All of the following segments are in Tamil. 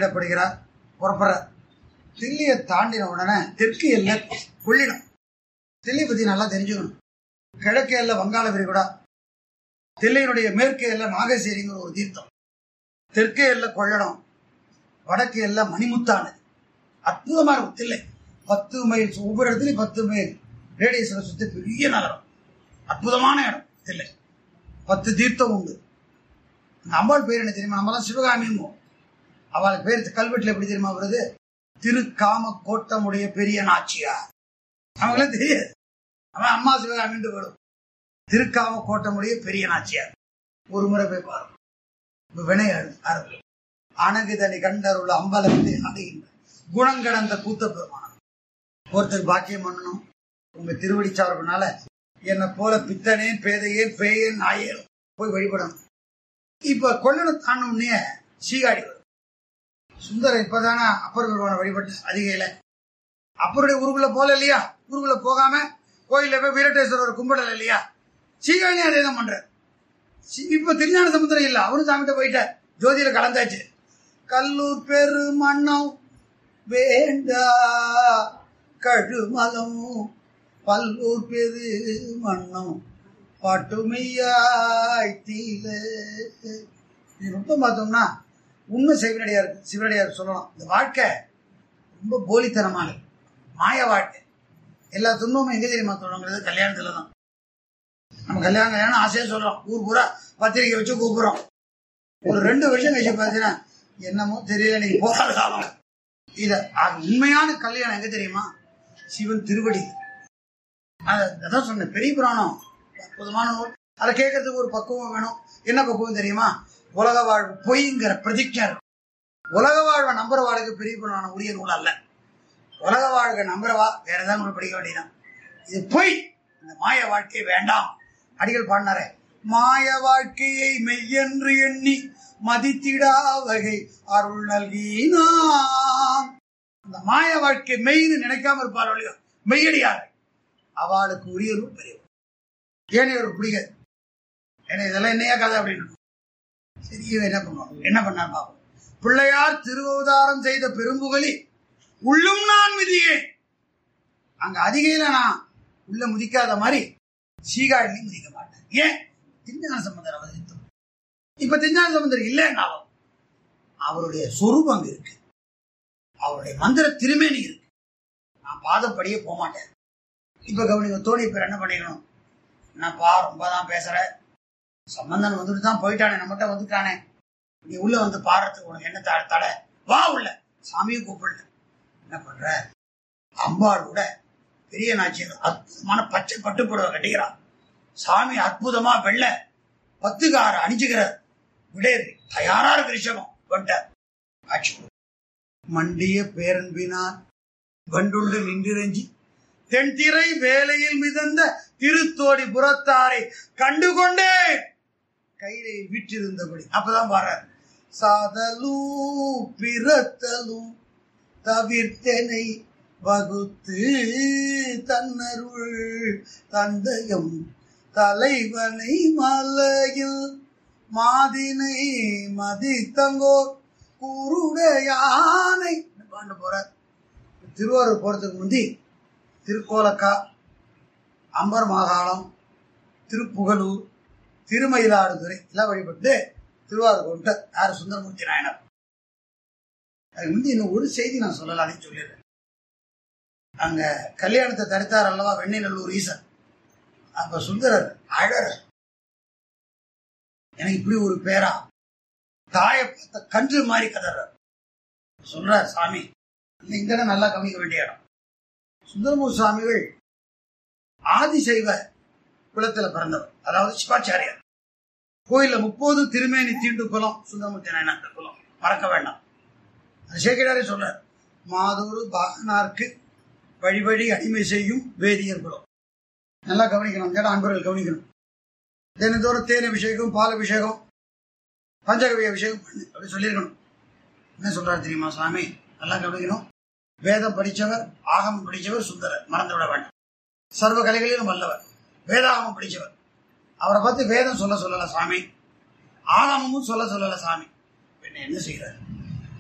ஆணையிடப்படுகிறார் புறப்படுறார் தில்லியை தாண்டின உடனே தெற்கு எல்லை கொள்ளிடம் தில்லி பத்தி நல்லா தெரிஞ்சுக்கணும் கிழக்கு எல்லை வங்காள விரிகுடா தில்லையினுடைய மேற்கு எல்லை நாகசேரிங்கிற ஒரு தீர்த்தம் தெற்கு எல்லை கொள்ளடம் வடக்கு எல்லை மணிமுத்தானது அற்புதமா இருக்கும் தில்லை பத்து மைல் ஒவ்வொரு இடத்துலயும் பத்து மைல் ரேடியஸில் சுத்தி பெரிய நகரம் அற்புதமான இடம் தில்லை பத்து தீர்த்தம் உண்டு அந்த அம்பாள் பேர் என்ன தெரியுமா நம்மலாம் சிவகாமின்னு அவளுக்கு பேர் கல்வெட்டுல எப்படி தெரியுமா வருது திருக்காம கோட்டமுடைய பெரிய நாச்சியார் அவங்களாம் தெரியாது அவன் அம்மா சிவகாமின்ட்டு வரும் திருக்காம கோட்டமுடைய பெரிய நாச்சியார் ஒரு முறை போய் பாருங்க இப்ப வினையாடு ஆரம்பி அணகுதனி கண்டருள்ள அம்பலத்தை அடைகின்ற குணங்கடந்த கூத்த பெருமானம் ஒருத்தர் பாக்கியம் பண்ணணும் உங்க திருவடிச்சார்புனால என்னை போல பித்தனே பேதையே பேயே நாயே போய் வழிபடணும் இப்ப கொள்ளணும் தாண்டோம்னே சீகாடி வரும் சுந்தரம் இப்பதானே அப்பர் பெருமான வழிபட்டு அதிகையில அப்பருடைய ஊருக்குள்ள போல இல்லையா ஊருக்குள்ள போகாம கோயில்ல போய் வீரட்டேஸ்வரர் கும்பிடல இல்லையா சீகாழி அதே தான் பண்ற சி- இப்ப திருஞான சமுத்திரம் இல்ல அவரும் சாமிட்ட போயிட்டார் ஜோதியில கலந்தாச்சு கல்லூர் பெரு மன்னம் வேண்டா கழுமலம் பல்லூர் பெரு மன்னம் பட்டுமையாய் தீல இது ரொம்ப பார்த்தோம்னா உண்மை சிவனடியார் சிவனடியார் சொல்லலாம் இந்த வாழ்க்கை ரொம்ப போலித்தனமானது மாய வாழ்க்கை எல்லா துன்பமும் எங்க தெரியுமா தொடங்குறது கல்யாணத்துல தான் நம்ம கல்யாணம் கல்யாணம் ஆசையா சொல்றோம் ஊர் பூரா பத்திரிக்கை வச்சு கூப்பிடுறோம் ஒரு ரெண்டு வருஷம் கழிச்சு பார்த்தீங்கன்னா என்னமோ தெரியல நீங்க போராட காலம் இத அது உண்மையான கல்யாணம் எங்க தெரியுமா சிவன் திருவடி அத- அதான் சொன்னேன் பெரிய புராணம் அற்புதமான நூல் அதை கேட்கறதுக்கு ஒரு பக்குவம் வேணும் என்ன பக்குவம் தெரியுமா உலக வாழ்வு பொய்ங்கிற பிரதிஜை இருக்கும். உலக வாழ்வை நம்புறவாளுக்கு பெரிய புராணம் உரிய நூல் அல்ல உலக வாழ்க்கை நம்புறவா வேற ஏதாவது நூல் படிக்க வேண்டியதான் இது பொய் இந்த மாய வாழ்க்கை வேண்டாம் அடிகள் பாடினாரே மாய வாழ்க்கையை மெய்யென்று எண்ணி மதித்திடா வகை அருள் நல்கினான் இந்த மாய வாழ்க்கை மெய்ன்னு நினைக்காம இருப்பார் இல்லையோ மெய்யடியார் அவளுக்கு உரிய நூல் பெரிய ஏனையோருக்கு பிடிக்காது ஏன்னா இதெல்லாம் என்னையா கதை அப்படின்னு சரி இவன் என்ன பண்ணுவான் என்ன பண்ணா பாப்போம் பிள்ளையார் திருவதாரம் செய்த பெரும்புகலி உள்ளும் நான் மிதியே அங்க அதிகையில நான் உள்ள முதிக்காத மாதிரி சீகாழிலையும் முதிக்க மாட்டேன் ஏன் திருஞான சம்பந்தர் அவதரித்தோம் இப்ப திருஞான சம்பந்தர் இல்லைன்னாலும் அவருடைய சொரூபம் அங்க இருக்கு அவருடைய மந்திர திருமேனி இருக்கு நான் பாதப்படியே போக மாட்டேன் இப்ப கவனிங்க தோணி பேர் என்ன பண்ணிக்கணும் என்னப்பா ரொம்ப தான் பேசுற சம்பந்தன் வந்துட்டு தான் போயிட்டானே நம்மகிட்ட வந்துட்டானே நீ உள்ள வந்து பாடுறதுக்கு உனக்கு என்ன த- தடை வா உள்ள சாமியை கூப்பிடல என்ன பண்ற அம்பாளோட பெரிய நாச்சியார் அற்புதமான பச்சை பட்டு புடவை கட்டிக்கிறான் சாமி அற்புதமா வெள்ள பத்துக்கார அணிஞ்சுக்கிறார் விடையர் தயாரா இருக்கு ரிஷபம் வந்துட்டார் ஆட்சி கொடு. மண்டிய பேரன்பினார் வண்டுண்டு நின்றிரஞ்சி தென்திரை வேலையில் மிதந்த திருத்தோடி புறத்தாரை கண்டுகொண்டே கையிலே விற்றிருந்தபடி அப்பதான் பாடுறார் சாதலும் பிறத்தலும் தவிர்த்தனை வகுத்து தன்னருள் தந்தயம் தலைவனை மலையில் மாதினை மதித்தங்கோ குருடையானை பாண்டு போறார் திருவாரூர் போறதுக்கு முந்தி திருக்கோலக்கா அம்பர் மாகாணம் திருப்புகலூர் திருமயிலாடுதுறை எல்லாம் வழிபட்டு திருவாரூர் கொண்டு யார் சுந்தரமூர்த்தி நாயனர் அதுக்கு முந்தி இன்னும் ஒரு செய்தி நான் சொல்லலாம் அதையும் சொல்லிடுறேன் அங்க கல்யாணத்தை தடுத்தார் அல்லவா வெண்ணைநல்லூர் ஈசன் அப்ப சுந்தரர் அழற எனக்கு இப்படி ஒரு பேரா தாயை பார்த்த கன்று மாதிரி கதறார் சொல்றார் சாமி இந்த இந்த இடம் நல்லா கவனிக்க வேண்டிய இடம் சுந்தரமூர் சுவாமிகள் ஆதிசைவ குலத்துல பிறந்தவர் அதாவது சிவாச்சாரியார் கோயில்ல முப்போது திருமேனி தீண்டு குலம் சுந்தரமூர்த்தி நாயனார் குலம் மறக்க வேண்டாம் அது சேக்கிடாரே சொல்றார் மாதூரு பாகனார்க்கு வழி வழி அடிமை செய்யும் வேதியர் குலம் நல்லா கவனிக்கணும் அந்த இடம் அன்பர்கள் கவனிக்கணும் தினந்தோறும் தேன் அபிஷேகம் பால் அபிஷேகம் பஞ்சகவி அபிஷேகம் பண்ணு அப்படி சொல்லியிருக்கணும் என்ன சொல்றாரு தெரியுமா சுவாமி நல்லா கவனிக்கணும் வேதம் படிச்சவர் ஆகமம் படிச்சவர் சுந்தரர் மறந்து விட வேண்டாம் சர்வ கலைகளிலும் வல்லவர் வேதாகமம் படிச்சவர் அவரை பார்த்து வேதம் சொல்ல சொல்லல சாமி ஆகமமும் சொல்ல சொல்லல சாமி பின்ன என்ன செய்யறாரு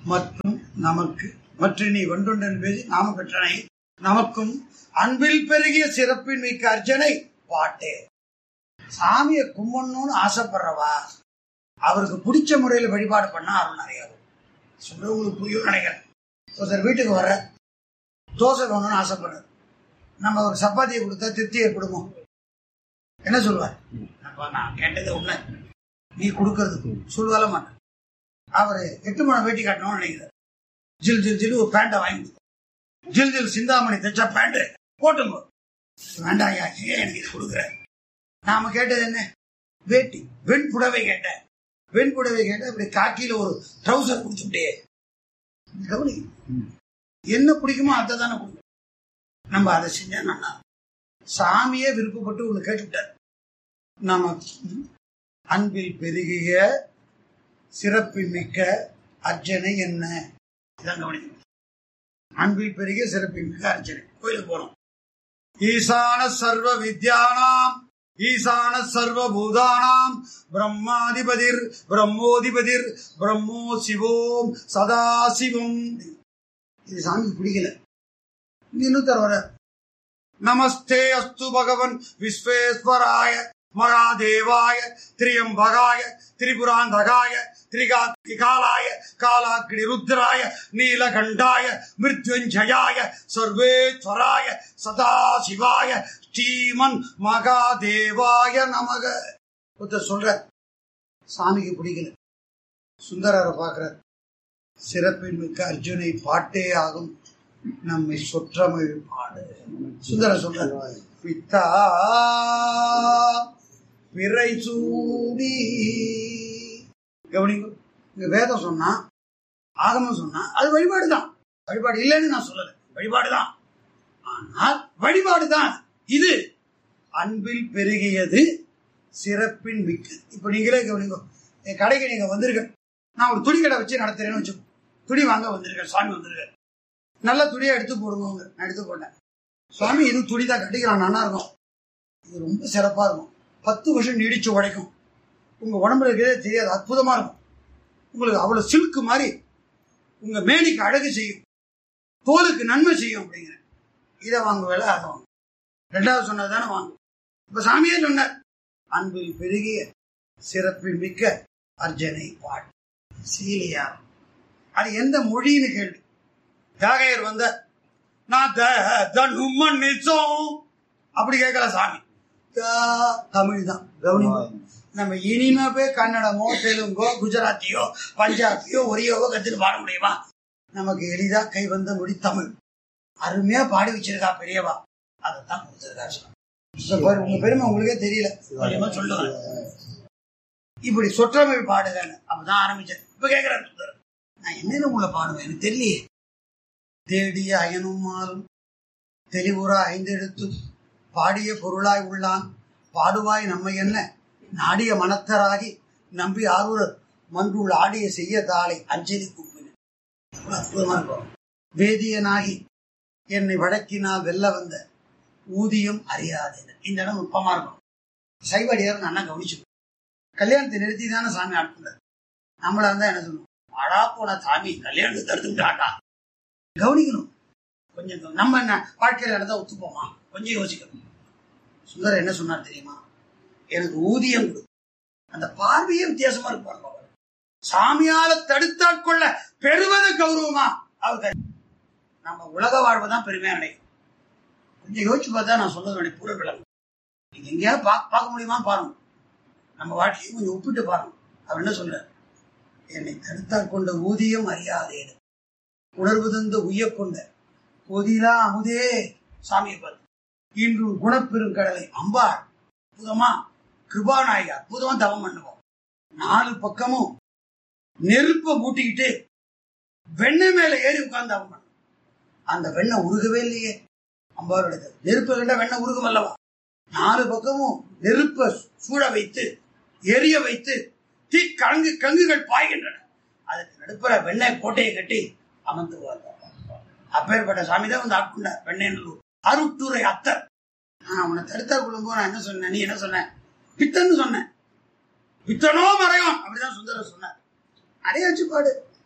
மற்றும் நமக்கு மற்ற நீ ஒன்றொன்றன் பேசி நாம பெற்றனை நமக்கும் அன்பில் பெருகிய சிறப்பின் மிக்க அர்ச்சனை பாட்டே சாமியை கும்பிடணும்னு ஆசைப்படுறவா அவருக்கு பிடிச்ச முறையில் வழிபாடு பண்ணா அருள் நிறைய வரும். சொல்றவங்களுக்கு புரியும் நினைக்கிறேன் ஒருத்தர் வீட்டுக்கு வர தோசை வேணும்னு ஆசைப்படுறாரு நம்ம ஒரு சப்பாத்தியை கொடுத்தா திருப்தி ஏற்படுமோ என்ன சொல்லுவார் அப்பா நான் கேட்டது உண்மை நீ கொடுக்கறது சொல்லுவால மாட்டேன் அவர் எட்டு மணி வேட்டி காட்டணும்னு நினைக்கிறார் ஜில் ஜில் ஜில் ஒரு பேண்ட்டை வாங்கி கொடுத்தார். ஜில் ஜில் சிந்தாமணி தைச்சா பேண்ட் போட்டுங்க வேண்டாம் ஐயா ஏன் எனக்கு இது கொடுக்குற நாம கேட்டது என்ன வேட்டி வெண் புடவை கேட்டேன் வெண் புடவை கேட்டேன் இப்படி காக்கியில ஒரு ட்ரௌசர் கொடுத்துட்டே கவனி என்ன பிடிக்குமோ அதை தானே கொடுக்கும் நம்ம அதை செஞ்சா நல்லா இருக்கும். சாமியே விருப்பப்பட்டு ஒண்ணு கேட்டுவிட்டார் நாம அன்பில் பெருகிய சிறப்பில் மிக்க அர்ச்சனை என்ன இதான் கவனிக்கணும் அன்பில் பெருகிய சிறப்பில் மிக்க அர்ச்சனை கோயிலுக்கு போறோம் ஈசான சர்வ வித்யானாம் ஈசான சர்வ பூதானாம் பிரம்மாதிபதிர் பிரம்மோதிபதிர் பிரம்மோ சிவோம் சதா சிவம் இது சாமிக்கு பிடிக்கல இன்னொருத்தர் வர நமஸ்தே அஸ்து பகவன் விஸ்வேஸ்வராய மகாதேவாய திரியம்பகாய திரிபுராந்தகாய திரிகாலாய காலாக்னி ருத்ராய நீலகண்டாய மிருத்யுஞ்சயாய சர்வேஸ்வராய சதாசிவாய ஸ்ரீமன் மகாதேவாய நமக ஒருத்தர் சொல்ற சாமிக்கு பிடிக்கல சுந்தரரை பார்க்கிறார் சிறப்பின் மிக்க அர்ஜுனை பாட்டே ஆகும் நம்மை சொற்றமிழ் பாடு சுந்தர சொல்ற பித்தா பிறை சூடி கவனிங்க இங்க வேதம் சொன்னா ஆகமம் சொன்னா அது வழிபாடு தான் வழிபாடு இல்லைன்னு நான் சொல்லல வழிபாடு தான் ஆனால் வழிபாடு தான் இது அன்பில் பெருகியது சிறப்பின் மிக்கது இப்ப நீங்களே கவனிங்க என் கடைக்கு நீங்க வந்திருக்க நான் ஒரு துணி கடை வச்சு நடத்துறேன்னு வச்சு துணி வாங்க வந்திருக்கேன் சுவாமி வந்திருக்காரு நல்ல துணியை எடுத்து போடுவோங்க நான் எடுத்து போட்டேன் சுவாமி இது துணி தான் கட்டிக்கலாம் நல்லா இருக்கும் இது ரொம்ப சிறப்பா இருக்கும் பத்து வருஷம் நீடிச்சு உழைக்கும் உங்க உடம்புல இருக்கிறதே தெரியாது அற்புதமா இருக்கும் உங்களுக்கு அவ்வளவு சில்க்கு மாதிரி உங்க மேனிக்கு அழகு செய்யும் தோலுக்கு நன்மை செய்யும் அப்படிங்கிற இதை வாங்க வேலை அதை வாங்க ரெண்டாவது சொன்னது தானே வாங்க இப்ப சாமியே சொன்னார் அன்பில் பெருகிய சிறப்பில் மிக்க அர்ஜனை பாட்டு சீலியா அது எந்த மொழின்னு கேள்வி தியாகையர் வந்த நான் தனுமன் நிச்சம் அப்படி கேட்கல சாமி தமிழ் தான் கவனிங்க நம்ம இனிமே போய் கன்னடமோ தெலுங்கோ குஜராத்தியோ பஞ்சாபியோ ஒரியோவோ கத்துட்டு பாட முடியுமா நமக்கு எளிதா கை வந்த மொழி தமிழ் அருமையா பாடி வச்சிருக்கா பெரியவா அதைத்தான் கொடுத்திருக்காரு சாமி. இப்ப பாரு, உங்க பெருமை உங்களுக்கே தெரியல கொஞ்சமா சொல்லுங்க இப்படி சொற்றமிழ் பாடுகன்னு அப்பதான் ஆரம்பிச்சேன் இப்ப கேக்குறாரு சுந்தரர். நான் என்னென்ன உங்களை பாடுவேன் எனக்கு தெரியலையே தேடிய அயனும் மாறும் தெளிவுறா ஐந்தெடுத்து பாடிய பொருளாய் உள்ளான் பாடுவாய் நம்மை என்ன நாடிய மனத்தராகி நம்பி ஆரூரர் மன்றுள் ஆடிய செய்ய தாளை அஞ்சலி கூப்பின எவ்வளவு அற்புதமா இருக்கும் வேதியனாகி என்னை வழக்கினால் வெல்ல வந்த ஊதியம் அறியாதேன் இந்த இடம் நுட்பமா இருக்கும் சைவடியார் நல்லா கவனிச்சு கல்யாணத்தை நிறுத்தி தானே சாமி ஆட்கொண்டார் நம்மளா இருந்தா என்ன சொல்லணும் அடா போன சாமி கல்யாணத்தை தடுத்துட்டாட்டா கவனிக்கணும் கொஞ்சம் கவ- நம்ம என்ன வாழ்க்கையில நடந்தா ஒத்துப்போமா கொஞ்சம் யோசிக்கணும் சுந்தரர் என்ன சொன்னார் தெரியுமா எனக்கு ஊதியம் கொடு அந்த பார்வையே வித்தியாசமா இருப்பாங்க அவர். சாமியால தடுத்தாட்கொள்ள பெறுவது கௌரவமா அவர் கை- நம்ம உலக வாழ்வு தான் பெருமையா நினைக்கும் கொஞ்சம் யோசிச்சு பார்த்தா நான் சொல்றது வேண்டிய பூர விளங்கும் நீங்க எங்கேயாவது பா- பார்க்க முடியுமா பாருங்க நம்ம வாழ்க்கையை கொஞ்சம் ஒப்பிட்டு பாருங்க அவர் என்ன சொல்றார் என்னை தடுத்தாற் கொண்ட ஊதியம் அறியாதேன் உணர்வு தந்த உய்ய கொண்ட பொதிலா அமுதே சாமியை பார்த்து இன்று குணப்பெருங்கடலை அம்பாள் அற்புதமா கிருபாநாயகி அற்புதமா தவம் பண்ணுவோம் நாலு பக்கமும் நெருப்ப மூட்டிக்கிட்டு வெண்ணெய் மேல ஏறி உட்கார்ந்து தவம் பண்ணும் அந்த வெண்ணெய் உருகவே இல்லையே அம்பாளுடைய நெருப்பு கண்ட வெண்ணெய் உருகும் அல்லவா நாலு பக்கமும் நெருப்ப சூழ வைத்து எரிய வைத்து தீ கங்கு கங்குகள் பாய்கின்றன அதுக்கு நடுப்புற வெண்ணெய் கோட்டையை கட்டி அமர்ந்துவார் அப்பேற்பட்ட சாமி தான் வந்து ஆட்கொண்டார் வெண்ணெய் அருட்டுரை அத்தர் நான் உன்னை தடுத்தார் கொள்ளும்போது நான் என்ன சொன்னேன் நீ என்ன சொன்ன பித்தன்னு சொன்னேன் பித்தனோ மறையும் அப்படிதான் சுந்தரர் சொன்னார் அதே வச்சு பாடு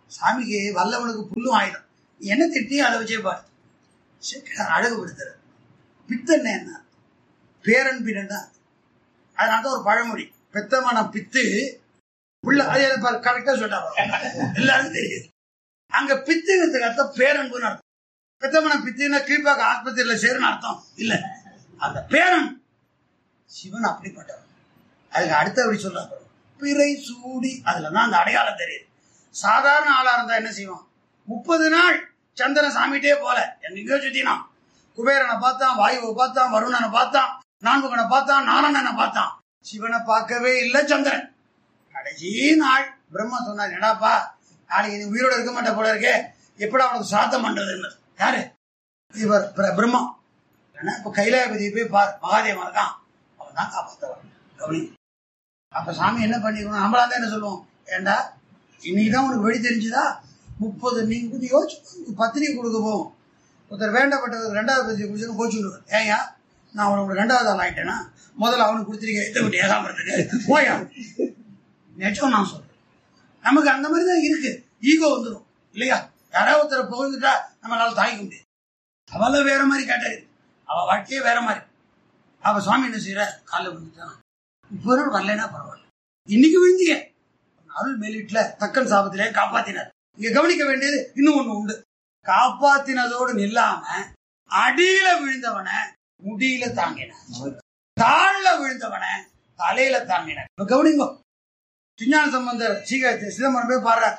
சாமிக்கு வல்லவனுக்கு புல்லும் ஆயுதம் என்ன திட்டி அதை வச்சே பாரு சேக்கிழார் அழகுபடுத்துற பித்தன் என்ன பேரன் பின்னன் தான் அதனால தான் ஒரு பழமொழி பெத்தமான பித்து புள்ள அது கரெக்டா சொல்லிட்டாங்க எல்லாருக்கும் தெரியுது அங்க பித்துங்கிறதுக்கு அர்த்தம் பேரன்புன்னு அர்த்தம் பெத்தமன பித்துன்னா கீழ்பாக்க ஆஸ்பத்திரியில சேருன்னு அர்த்தம் இல்ல அந்த பேரன் சிவன் அப்படிப்பட்டவன் அதுக்கு அடுத்த அப்படி சொல்றாங்க பிறை சூடி அதுல தான் அந்த அடையாளம் தெரியுது சாதாரண ஆளா இருந்தா என்ன செய்வான் முப்பது நாள் சந்திரன் சாமிகிட்டே போல எங்கேயோ சுத்தினான் குபேரனை பார்த்தான் வாயுவை பார்த்தான் வருணனை பார்த்தான் நான்குகனை பார்த்தான் நாராயணனை பார்த்தான் சிவனை பார்க்கவே இல்லை சந்திரன் கடைசி நாள் பிரம்மா சொன்னார் என்னடாப்பா நாளைக்கு நீ உயிரோட இருக்க மாட்ட போல இருக்கே எப்படி அவனுக்கு சாத்தம் பண்றதுன்னு யாரு இவர் பிர- பிரம்மா ஏன்னா இப்ப கைலாயபதி போய் பார் மகாதேவன் இருக்கான் அவன் தான் காப்பாத்தவன் கவனி அப்ப சாமி என்ன பண்ணிக்கணும் நம்மளா தான் என்ன சொல்லுவோம் ஏண்டா இன்னைக்குதான் உனக்கு வெடி தெரிஞ்சுதா முப்பது நீ கொஞ்சம் யோசிச்சு பத்திரிக்கை கொடுக்க போவோம் ஒருத்தர் வேண்டப்பட்டவர் ரெண்டாவது பத்திரிக்கை குடிச்சு கோச்சு விடுவார் ஏயா நான் உனக்கு ரெண்டாவது ஆள் ஆயிட்டேனா முதல்ல அவனுக்கு கொடுத்துருக்கேன் எத்த விட்டு ஏகாமறதுக்கு போயா நிஜம் நான் சொல்றேன் நமக்கு அந்த மாதிரி தான் இருக்கு ஈகோ வந்துடும் இல்லையா யாராவது ஒருத்தரை புகழ்ந்துட்டா நம்மளால தாங்கிக்க முடியாது அவள வேற மாதிரி கேட்டது அவ வாழ்க்கையே வேற மாதிரி அவ சுவாமி என்ன செய்யற காலைல விழுந்துட்டான் இப்போ ஒரு நாள் வரலைன்னா பரவாயில்ல இன்னைக்கு விழுந்திய அருள் மேலிட்டுல தக்கன் சாபத்திலே காப்பாத்தினார் இங்க கவனிக்க வேண்டியது இன்னும் ஒண்ணு உண்டு காப்பாத்தினதோடு நில்லாம அடியில விழுந்தவன முடியில தாங்கினார் தாழ்ல விழுந்தவன தலையில தாங்கினார் இப்ப கவனிங்க விஞ்ஞான சம்பந்தர் சீக சிதம்பரம் போய் பாடுற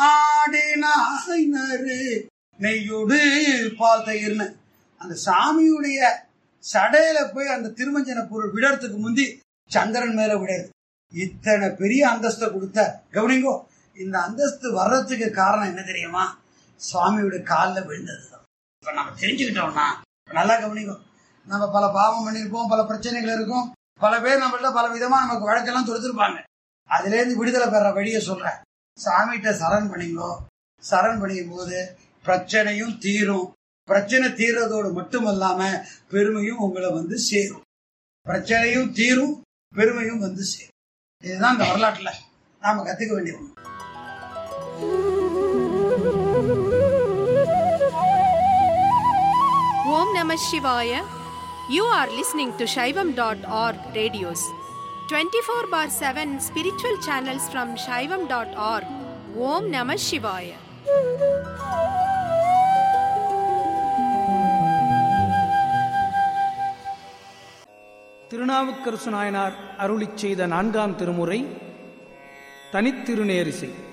ஆடினாரு நெய்யோடு பால் தயிர்னு அந்த சாமியுடைய சடையில போய் அந்த திருமஞ்சன பொருள் விடறதுக்கு முந்தி சந்திரன் மேல விடாது இத்தனை பெரிய அந்தஸ்தை கொடுத்த கவனிங்கோ இந்த அந்தஸ்து வர்றதுக்கு காரணம் என்ன தெரியுமா சுவாமியுடைய காலில் விழுந்ததுதான் இப்ப நம்ம தெரிஞ்சுக்கிட்டோம்னா இப்ப நல்லா கவனிங்கோ நம்ம பல பாவம் பண்ணியிருப்போம் பல பிரச்சனைகள் இருக்கும் பல பேர் நம்மள்ட்ட பல விதமா நமக்கு வழக்கெல்லாம் தொடுத்திருப்பாங்க அதுல இருந்து விடுதலை பெற வழியை சொல்றேன் சாமிகிட்ட சரண் பண்ணிங்கோ சரண் பண்ணிக்கும் போது பிரச்சனையும் தீரும் பிரச்சனை தீர்றதோடு மட்டுமல்லாம பெருமையும் உங்களை வந்து சேரும் பிரச்சனையும் தீரும் பெருமையும் வந்து சேரும் இதுதான் இந்த வரலாற்றுல நாம கத்துக்க வேண்டிய ஒண்ணு Om Namah Shivaya. You are listening to Shaivam.org radios. 24 bar 7 spiritual channels from Shaivam.org. Om Namah Shivaya. Thirunavukkarasu Nayanar அருளிச் செய்த நான்காம் திருமுறை தனித்திருநேரிசை